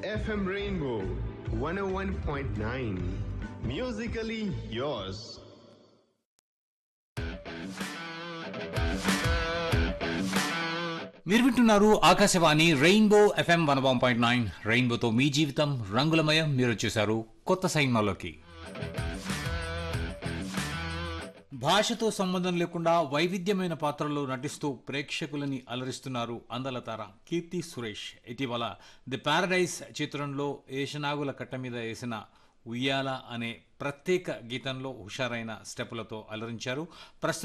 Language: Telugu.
FM Rainbow 101.9. Musically yours. మీరు వింటున్నారు Akashvani Rainbow FM one one point nine రెయిన్బోతో మీ జీవితం రంగులమయం మీరు వచ్చేసారు కొత్త సైన్మాలోకి భాషతో సంబంధం లేకుండా వైవిధ్యమైన పాత్రల్లో నటిస్తూ ప్రేక్షకులని అలరిస్తున్నారు అందలతార కీర్తి సురేష్ ఇటీవల ది పారడైజ్ చిత్రంలో ఏషనాగుల కట్ట మీద వేసిన ఉయ్యాల అనే ప్రత్యేక గీతంలో హుషారైన స్టెప్పులతో అలరించారు ప్రస్తుతం